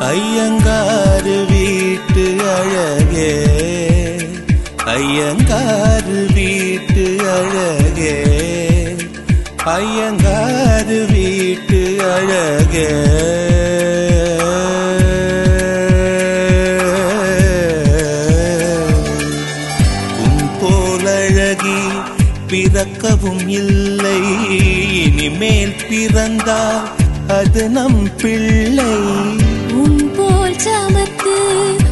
ஐயங்காரு வீட்டு அழகே ஐயங்காரு வீட்டு அழகே ஐயங்காரு வீட்டு அழகே உன் போலழகி பிறக்கவும் இல்லை இனிமேல் பிறந்தால் அது நம் பிள்ளை உன் போல் சமத்து